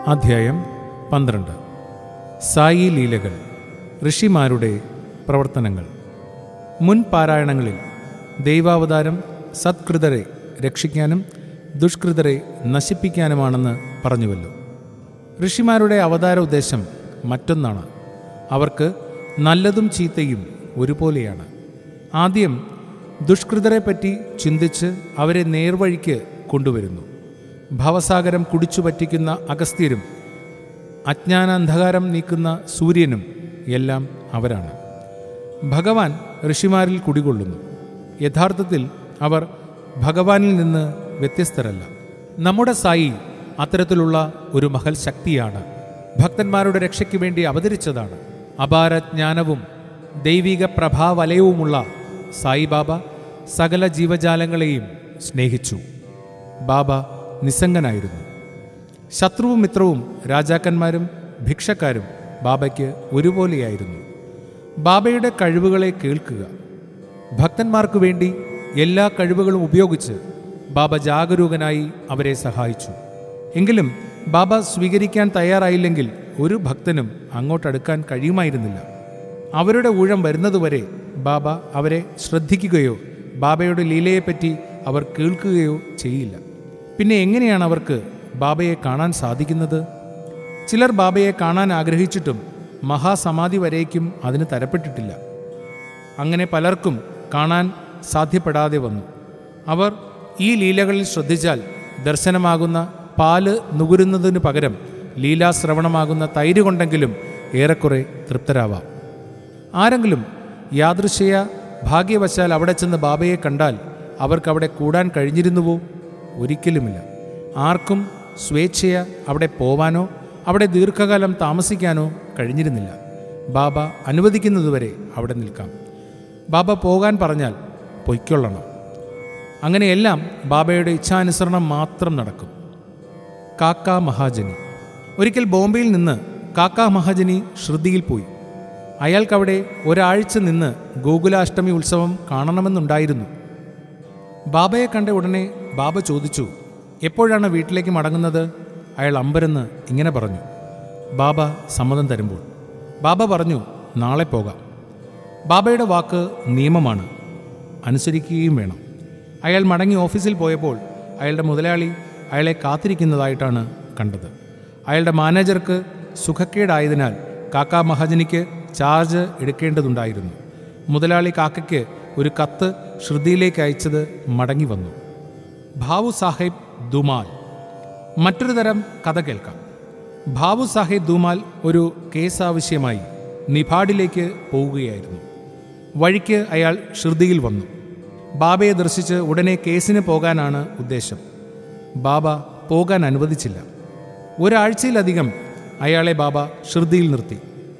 അധ്യായം പന്ത്രണ്ട് സായി ലീലകൾ ഋഷിമാരുടെ പ്രവർത്തനങ്ങൾ മുൻ പാരായണങ്ങളിൽ ദൈവാവതാരം സത്കൃതരെ രക്ഷിക്കാനും ദുഷ്കൃതരെ നശിപ്പിക്കാനുമാണെന്ന് പറഞ്ഞുവല്ലോ ഋഷിമാരുടെ അവതാര ഉദ്ദേശം മറ്റൊന്നാണ് അവർക്ക് നല്ലതും ചീത്തയും ഒരുപോലെയാണ് ആദ്യം ദുഷ്കൃതരെപ്പറ്റി ചിന്തിച്ച് അവരെ നേർവഴിക്ക് കൊണ്ടുവരുന്നു ഭവസാഗരം കുടിച്ചു പറ്റിക്കുന്ന അഗസ്ത്യരും അജ്ഞാനാന്ധകാരം നീക്കുന്ന സൂര്യനും എല്ലാം അവരാണ് ഭഗവാൻ ഋഷിമാരിൽ കുടികൊള്ളുന്നു യഥാർത്ഥത്തിൽ അവർ ഭഗവാനിൽ നിന്ന് വ്യത്യസ്തരല്ല നമ്മുടെ സായി അത്തരത്തിലുള്ള ഒരു മഹൽ ശക്തിയാണ് ഭക്തന്മാരുടെ രക്ഷയ്ക്ക് വേണ്ടി അവതരിച്ചതാണ് അപാര ജ്ഞാനവും ദൈവിക പ്രഭാവലയവുമുള്ള സായിബാബ സകല ജീവജാലങ്ങളെയും സ്നേഹിച്ചു ബാബ നിസ്സംഗനായിരുന്നു ശത്രുവും മിത്രവും രാജാക്കന്മാരും ഭിക്ഷക്കാരും ബാബയ്ക്ക് ഒരുപോലെയായിരുന്നു ബാബയുടെ കഴിവുകളെ കേൾക്കുക ഭക്തന്മാർക്കു വേണ്ടി എല്ലാ കഴിവുകളും ഉപയോഗിച്ച് ബാബ ജാഗരൂകനായി അവരെ സഹായിച്ചു എങ്കിലും ബാബ സ്വീകരിക്കാൻ തയ്യാറായില്ലെങ്കിൽ ഒരു ഭക്തനും അങ്ങോട്ടടുക്കാൻ കഴിയുമായിരുന്നില്ല അവരുടെ ഊഴം വരുന്നതുവരെ ബാബ അവരെ ശ്രദ്ധിക്കുകയോ ബാബയുടെ ലീലയെപ്പറ്റി അവർ കേൾക്കുകയോ ചെയ്യില്ല പിന്നെ എങ്ങനെയാണ് അവർക്ക് ബാബയെ കാണാൻ സാധിക്കുന്നത് ചിലർ ബാബയെ കാണാൻ ആഗ്രഹിച്ചിട്ടും മഹാസമാധി വരേക്കും അതിന് തരപ്പെട്ടിട്ടില്ല അങ്ങനെ പലർക്കും കാണാൻ സാധ്യപ്പെടാതെ വന്നു അവർ ഈ ലീലകളിൽ ശ്രദ്ധിച്ചാൽ ദർശനമാകുന്ന പാല് നുകരുന്നതിനു പകരം ലീലാശ്രവണമാകുന്ന തൈര് കൊണ്ടെങ്കിലും ഏറെക്കുറെ തൃപ്തരാവാം ആരെങ്കിലും യാദൃശയ ഭാഗ്യവശാൽ അവിടെ ചെന്ന് ബാബയെ കണ്ടാൽ അവർക്കവിടെ കൂടാൻ കഴിഞ്ഞിരുന്നുവോ ഒരിക്കലുമില്ല ആർക്കും സ്വേച്ഛയ അവിടെ പോവാനോ അവിടെ ദീർഘകാലം താമസിക്കാനോ കഴിഞ്ഞിരുന്നില്ല ബാബ അനുവദിക്കുന്നതുവരെ അവിടെ നിൽക്കാം ബാബ പോകാൻ പറഞ്ഞാൽ പൊയ്ക്കൊള്ളണം അങ്ങനെയെല്ലാം ബാബയുടെ ഇച്ഛാനുസരണം മാത്രം നടക്കും കാക്ക മഹാജനി ഒരിക്കൽ ബോംബെയിൽ നിന്ന് കാക്ക മഹാജനി ശ്രുതിയിൽ പോയി അയാൾക്കവിടെ ഒരാഴ്ച നിന്ന് ഗോകുലാഷ്ടമി ഉത്സവം കാണണമെന്നുണ്ടായിരുന്നു ബാബയെ കണ്ട ഉടനെ ബാബ ചോദിച്ചു എപ്പോഴാണ് വീട്ടിലേക്ക് മടങ്ങുന്നത് അയാൾ അമ്പരെന്ന് ഇങ്ങനെ പറഞ്ഞു ബാബ സമ്മതം തരുമ്പോൾ ബാബ പറഞ്ഞു നാളെ പോകാം ബാബയുടെ വാക്ക് നിയമമാണ് അനുസരിക്കുകയും വേണം അയാൾ മടങ്ങി ഓഫീസിൽ പോയപ്പോൾ അയാളുടെ മുതലാളി അയാളെ കാത്തിരിക്കുന്നതായിട്ടാണ് കണ്ടത് അയാളുടെ മാനേജർക്ക് സുഖക്കേടായതിനാൽ കാക്ക മഹാജനിക്ക് ചാർജ് എടുക്കേണ്ടതുണ്ടായിരുന്നു മുതലാളി കാക്കയ്ക്ക് ഒരു കത്ത് ശ്രുതിയിലേക്ക് അയച്ചത് മടങ്ങി വന്നു ഭാവു സാഹിബ് ദുമാൽ മറ്റൊരു തരം കഥ കേൾക്കാം ഭാവു സാഹിബ് ദുമാൽ ഒരു കേസ് ആവശ്യമായി നിഭാഡിലേക്ക് പോവുകയായിരുന്നു വഴിക്ക് അയാൾ ശ്രുതിയിൽ വന്നു ബാബയെ ദർശിച്ച് ഉടനെ കേസിന് പോകാനാണ് ഉദ്ദേശം ബാബ പോകാൻ അനുവദിച്ചില്ല ഒരാഴ്ചയിലധികം അയാളെ ബാബ ശ്രുതിയിൽ നിർത്തി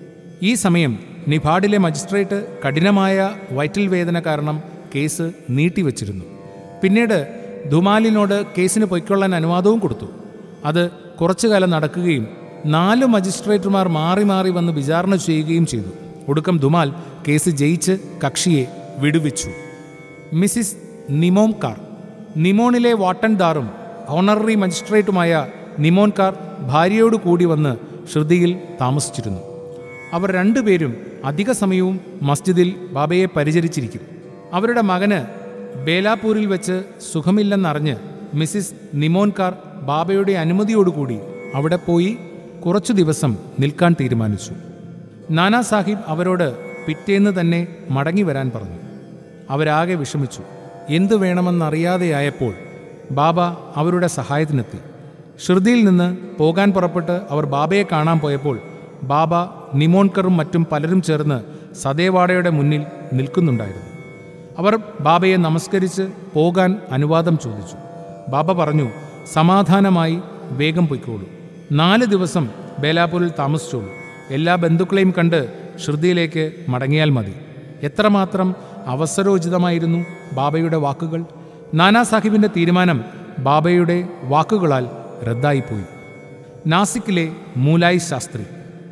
ഈ സമയം നിഭാഡിലെ മജിസ്ട്രേറ്റ് കഠിനമായ വയറ്റിൽ വേദന കാരണം കേസ് നീട്ടിവച്ചിരുന്നു പിന്നീട് ധുമാലിനോട് കേസിന് പൊയ്ക്കൊള്ളാൻ അനുവാദവും കൊടുത്തു അത് കുറച്ചു കാലം നടക്കുകയും നാല് മജിസ്ട്രേറ്റുമാർ മാറി മാറി വന്ന് വിചാരണ ചെയ്യുകയും ചെയ്തു ഒടുക്കം ധുമാൽ കേസ് ജയിച്ച് കക്ഷിയെ വിടുവിച്ചു മിസിസ് നിമോംകാർ നിമോണിലെ വാട്ടൻദാറും ഓണററി മജിസ്ട്രേറ്റുമായ നിമോൻകാർ ഭാര്യയോട് കൂടി വന്ന് ശ്രുതിയിൽ താമസിച്ചിരുന്നു അവർ രണ്ടുപേരും അധിക സമയവും മസ്ജിദിൽ ബാബയെ പരിചരിച്ചിരിക്കും അവരുടെ മകന് ബേലാപൂരിൽ വെച്ച് സുഖമില്ലെന്നറിഞ്ഞ് മിസിസ് നിമോൻകാർ ബാബയുടെ അനുമതിയോടുകൂടി അവിടെ പോയി കുറച്ചു ദിവസം നിൽക്കാൻ തീരുമാനിച്ചു നാനാ സാഹിബ് അവരോട് പിറ്റേന്ന് തന്നെ മടങ്ങി വരാൻ പറഞ്ഞു അവരാകെ വിഷമിച്ചു എന്തു വേണമെന്നറിയാതെയായപ്പോൾ ബാബ അവരുടെ സഹായത്തിനെത്തി ശ്രുതിയിൽ നിന്ന് പോകാൻ പുറപ്പെട്ട് അവർ ബാബയെ കാണാൻ പോയപ്പോൾ ബാബ നിമോൺകറും മറ്റും പലരും ചേർന്ന് സദേവാടയുടെ മുന്നിൽ നിൽക്കുന്നുണ്ടായിരുന്നു അവർ ബാബയെ നമസ്കരിച്ച് പോകാൻ അനുവാദം ചോദിച്ചു ബാബ പറഞ്ഞു സമാധാനമായി വേഗം പൊയ്ക്കോളൂ നാല് ദിവസം ബേലാപൂരിൽ താമസിച്ചോളൂ എല്ലാ ബന്ധുക്കളെയും കണ്ട് ശ്രുതിയിലേക്ക് മടങ്ങിയാൽ മതി എത്രമാത്രം അവസരോചിതമായിരുന്നു ബാബയുടെ വാക്കുകൾ നാനാ സാഹിബിൻ്റെ തീരുമാനം ബാബയുടെ വാക്കുകളാൽ റദ്ദായിപ്പോയി നാസിക്കിലെ മൂലായി ശാസ്ത്രി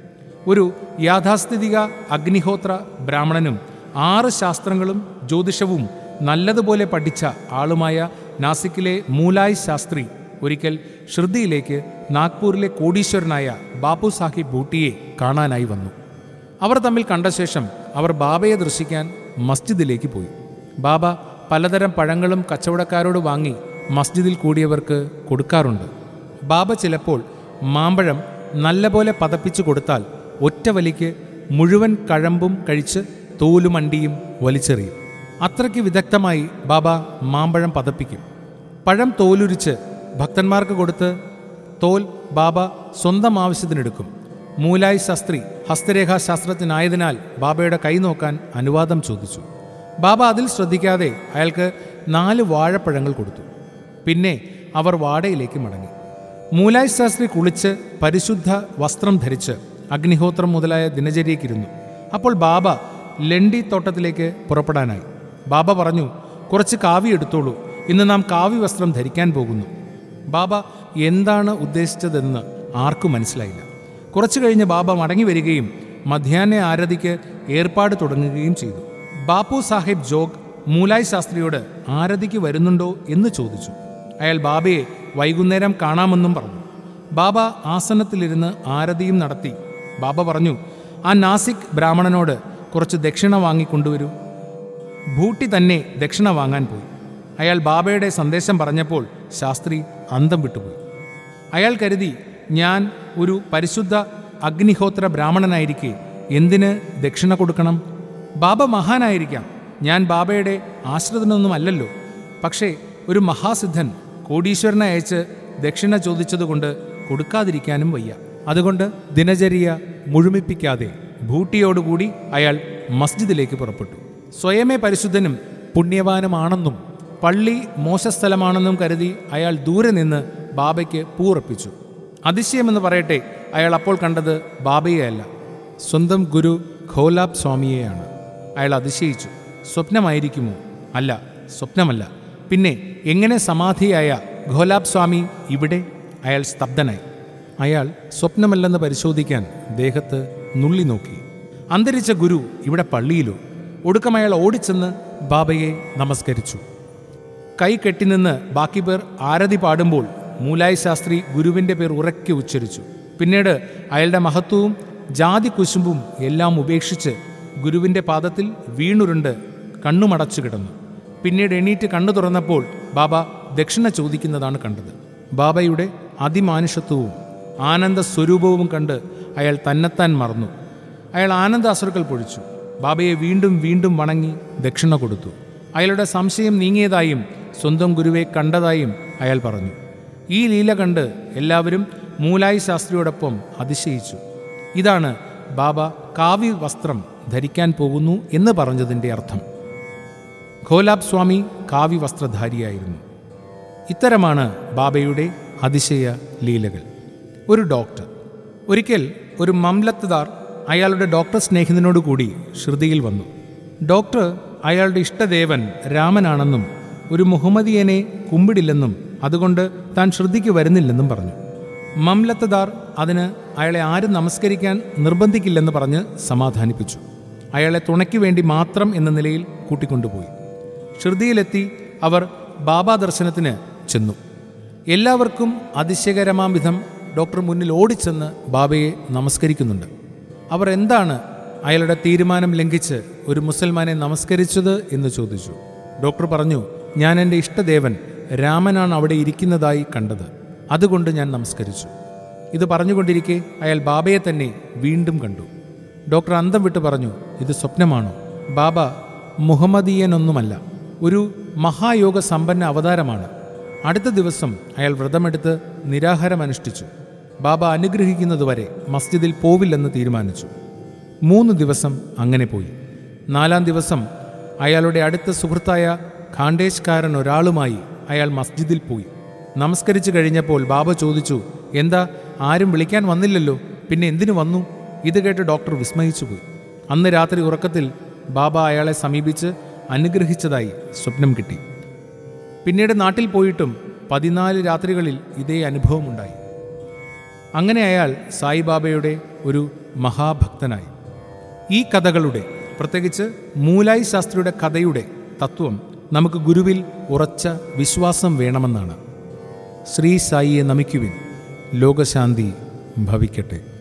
ഒരു യാഥാസ്ഥിതിക അഗ്നിഹോത്ര ബ്രാഹ്മണനും ആറ് ശാസ്ത്രങ്ങളും ജ്യോതിഷവും നല്ലതുപോലെ പഠിച്ച ആളുമായ നാസിക്കിലെ മൂലായ് ശാസ്ത്രി ഒരിക്കൽ ശ്രുതിയിലേക്ക് നാഗ്പൂരിലെ കോടീശ്വരനായ ബാപ്പു സാഹിബ് ബൂട്ടിയെ കാണാനായി വന്നു അവർ തമ്മിൽ കണ്ട ശേഷം അവർ ബാബയെ ദർശിക്കാൻ മസ്ജിദിലേക്ക് പോയി ബാബ പലതരം പഴങ്ങളും കച്ചവടക്കാരോട് വാങ്ങി മസ്ജിദിൽ കൂടിയവർക്ക് കൊടുക്കാറുണ്ട് ബാബ ചിലപ്പോൾ മാമ്പഴം നല്ലപോലെ പതപ്പിച്ചു കൊടുത്താൽ ഒറ്റ വലിക്ക് മുഴുവൻ കഴമ്പും കഴിച്ച് തോലും അണ്ടിയും വലിച്ചെറിയും അത്രയ്ക്ക് വിദഗ്ധമായി ബാബ മാമ്പഴം പതപ്പിക്കും പഴം തോലുരിച്ച് ഭക്തന്മാർക്ക് കൊടുത്ത് തോൽ ബാബ സ്വന്തം ആവശ്യത്തിനെടുക്കും മൂലായി ശാസ്ത്രി ഹസ്തരേഖാ ശാസ്ത്രജ്ഞനായതിനാൽ ബാബയുടെ കൈ നോക്കാൻ അനുവാദം ചോദിച്ചു ബാബ അതിൽ ശ്രദ്ധിക്കാതെ അയാൾക്ക് നാല് വാഴപ്പഴങ്ങൾ കൊടുത്തു പിന്നെ അവർ വാടയിലേക്ക് മടങ്ങി മൂലായി ശാസ്ത്രി കുളിച്ച് പരിശുദ്ധ വസ്ത്രം ധരിച്ച് അഗ്നിഹോത്രം മുതലായ ദിനചര്യക്കിരുന്നു അപ്പോൾ ബാബ ലണ്ടി തോട്ടത്തിലേക്ക് പുറപ്പെടാനായി ബാബ പറഞ്ഞു കുറച്ച് കാവി എടുത്തോളൂ ഇന്ന് നാം കാവി വസ്ത്രം ധരിക്കാൻ പോകുന്നു ബാബ എന്താണ് ഉദ്ദേശിച്ചതെന്ന് ആർക്കും മനസ്സിലായില്ല കുറച്ചു കഴിഞ്ഞ് ബാബ മടങ്ങി വരികയും മധ്യാഹ്ന ആരതിക്ക് ഏർപ്പാട് തുടങ്ങുകയും ചെയ്തു ബാപ്പു സാഹിബ് ജോഗ് മൂലായ് ശാസ്ത്രിയോട് ആരതിക്ക് വരുന്നുണ്ടോ എന്ന് ചോദിച്ചു അയാൾ ബാബയെ വൈകുന്നേരം കാണാമെന്നും പറഞ്ഞു ബാബ ആസനത്തിലിരുന്ന് ആരതിയും നടത്തി ബാബ പറഞ്ഞു ആ നാസിക് ബ്രാഹ്മണനോട് കുറച്ച് ദക്ഷിണ വാങ്ങിക്കൊണ്ടുവരൂ ഭൂട്ടി തന്നെ ദക്ഷിണ വാങ്ങാൻ പോയി അയാൾ ബാബയുടെ സന്ദേശം പറഞ്ഞപ്പോൾ ശാസ്ത്രി അന്തം വിട്ടുപോയി അയാൾ കരുതി ഞാൻ ഒരു പരിശുദ്ധ അഗ്നിഹോത്ര ബ്രാഹ്മണനായിരിക്കെ എന്തിന് ദക്ഷിണ കൊടുക്കണം ബാബ മഹാനായിരിക്കാം ഞാൻ ബാബയുടെ ആശ്രിതനൊന്നുമല്ലല്ലോ പക്ഷേ ഒരു മഹാസിദ്ധൻ കോടീശ്വരനെ അയച്ച് ദക്ഷിണ ചോദിച്ചതുകൊണ്ട് കൊടുക്കാതിരിക്കാനും വയ്യ അതുകൊണ്ട് ദിനചര്യ മുഴുമിപ്പിക്കാതെ ഭൂട്ടിയോടുകൂടി അയാൾ മസ്ജിദിലേക്ക് പുറപ്പെട്ടു സ്വയമേ പരിശുദ്ധനും പുണ്യവാനുമാണെന്നും പള്ളി മോശസ്ഥലമാണെന്നും കരുതി അയാൾ ദൂരെ നിന്ന് ബാബയ്ക്ക് പൂറപ്പിച്ചു അതിശയമെന്ന് പറയട്ടെ അയാൾ അപ്പോൾ കണ്ടത് ബാബയെയല്ല സ്വന്തം ഗുരു ഖോലാബ് സ്വാമിയെയാണ് അയാൾ അതിശയിച്ചു സ്വപ്നമായിരിക്കുമോ അല്ല സ്വപ്നമല്ല പിന്നെ എങ്ങനെ സമാധിയായ ഖോലാബ് സ്വാമി ഇവിടെ അയാൾ സ്തബ്ധനായി അയാൾ സ്വപ്നമല്ലെന്ന് പരിശോധിക്കാൻ ദേഹത്ത് നുള്ളി നോക്കി അന്തരിച്ച ഗുരു ഇവിടെ പള്ളിയിലോ ഒടുക്കം അയാൾ ഓടിച്ചെന്ന് ബാബയെ നമസ്കരിച്ചു കൈ കെട്ടിനിന്ന് ബാക്കി പേർ ആരതി പാടുമ്പോൾ മൂലായി ശാസ്ത്രി ഗുരുവിൻ്റെ പേർ ഉറക്കെ ഉച്ചരിച്ചു പിന്നീട് അയാളുടെ മഹത്വവും ജാതി കുശുമ്പും എല്ലാം ഉപേക്ഷിച്ച് ഗുരുവിൻ്റെ പാദത്തിൽ വീണുരുണ്ട് കണ്ണുമടച്ചു കിടന്നു പിന്നീട് എണീറ്റ് കണ്ണു തുറന്നപ്പോൾ ബാബ ദക്ഷിണ ചോദിക്കുന്നതാണ് കണ്ടത് ബാബയുടെ അതിമാനുഷത്വവും ആനന്ദ സ്വരൂപവും കണ്ട് അയാൾ തന്നെത്താൻ മറന്നു അയാൾ ആനന്ദ അസുറുക്കൾ പൊഴിച്ചു ബാബയെ വീണ്ടും വീണ്ടും വണങ്ങി ദക്ഷിണ കൊടുത്തു അയാളുടെ സംശയം നീങ്ങിയതായും സ്വന്തം ഗുരുവെ കണ്ടതായും അയാൾ പറഞ്ഞു ഈ ലീല കണ്ട് എല്ലാവരും മൂലായി ശാസ്ത്രിയോടൊപ്പം അതിശയിച്ചു ഇതാണ് ബാബ കാവ്യ വസ്ത്രം ധരിക്കാൻ പോകുന്നു എന്ന് പറഞ്ഞതിൻ്റെ അർത്ഥം ഖോലാബ് സ്വാമി കാവ്യ വസ്ത്രധാരിയായിരുന്നു ഇത്തരമാണ് ബാബയുടെ അതിശയ ലീലകൾ ഒരു ഡോക്ടർ ഒരിക്കൽ ഒരു മംലത്ത്ദാർ അയാളുടെ ഡോക്ടർ സ്നേഹിതനോട് കൂടി ശ്രുതിയിൽ വന്നു ഡോക്ടർ അയാളുടെ ഇഷ്ടദേവൻ രാമനാണെന്നും ഒരു മുഹമ്മദിയനെ കുമ്പിടില്ലെന്നും അതുകൊണ്ട് താൻ ശ്രുതിക്ക് വരുന്നില്ലെന്നും പറഞ്ഞു മംലത്ത്ദാർ അതിന് അയാളെ ആരും നമസ്കരിക്കാൻ നിർബന്ധിക്കില്ലെന്ന് പറഞ്ഞ് സമാധാനിപ്പിച്ചു അയാളെ തുണയ്ക്ക് വേണ്ടി മാത്രം എന്ന നിലയിൽ കൂട്ടിക്കൊണ്ടുപോയി ശ്രുതിയിലെത്തി അവർ ബാബാ ദർശനത്തിന് ചെന്നു എല്ലാവർക്കും അതിശയകരമാം വിധം ഡോക്ടർ മുന്നിൽ ഓടിച്ചെന്ന് ബാബയെ നമസ്കരിക്കുന്നുണ്ട് അവർ എന്താണ് അയാളുടെ തീരുമാനം ലംഘിച്ച് ഒരു മുസൽമാനെ നമസ്കരിച്ചത് എന്ന് ചോദിച്ചു ഡോക്ടർ പറഞ്ഞു ഞാൻ എൻ്റെ ഇഷ്ടദേവൻ രാമനാണ് അവിടെ ഇരിക്കുന്നതായി കണ്ടത് അതുകൊണ്ട് ഞാൻ നമസ്കരിച്ചു ഇത് പറഞ്ഞുകൊണ്ടിരിക്കെ അയാൾ ബാബയെ തന്നെ വീണ്ടും കണ്ടു ഡോക്ടർ അന്തം വിട്ട് പറഞ്ഞു ഇത് സ്വപ്നമാണോ ബാബ മുഹമ്മദീയനൊന്നുമല്ല ഒരു മഹായോഗ സമ്പന്ന അവതാരമാണ് അടുത്ത ദിവസം അയാൾ വ്രതമെടുത്ത് നിരാഹാരമനുഷ്ഠിച്ചു ബാബ അനുഗ്രഹിക്കുന്നതുവരെ മസ്ജിദിൽ പോവില്ലെന്ന് തീരുമാനിച്ചു മൂന്ന് ദിവസം അങ്ങനെ പോയി നാലാം ദിവസം അയാളുടെ അടുത്ത സുഹൃത്തായ ഖാണ്ടേശ്കാരൻ ഒരാളുമായി അയാൾ മസ്ജിദിൽ പോയി നമസ്കരിച്ചു കഴിഞ്ഞപ്പോൾ ബാബ ചോദിച്ചു എന്താ ആരും വിളിക്കാൻ വന്നില്ലല്ലോ പിന്നെ എന്തിനു വന്നു ഇത് കേട്ട് ഡോക്ടർ വിസ്മയിച്ചു പോയി അന്ന് രാത്രി ഉറക്കത്തിൽ ബാബ അയാളെ സമീപിച്ച് അനുഗ്രഹിച്ചതായി സ്വപ്നം കിട്ടി പിന്നീട് നാട്ടിൽ പോയിട്ടും പതിനാല് രാത്രികളിൽ ഇതേ അനുഭവമുണ്ടായി അങ്ങനെ അയാൾ സായിബാബയുടെ ഒരു മഹാഭക്തനായി ഈ കഥകളുടെ പ്രത്യേകിച്ച് മൂലായി ശാസ്ത്രിയുടെ കഥയുടെ തത്വം നമുക്ക് ഗുരുവിൽ ഉറച്ച വിശ്വാസം വേണമെന്നാണ് ശ്രീ സായിയെ നമിക്കുവിൻ ലോകശാന്തി ഭവിക്കട്ടെ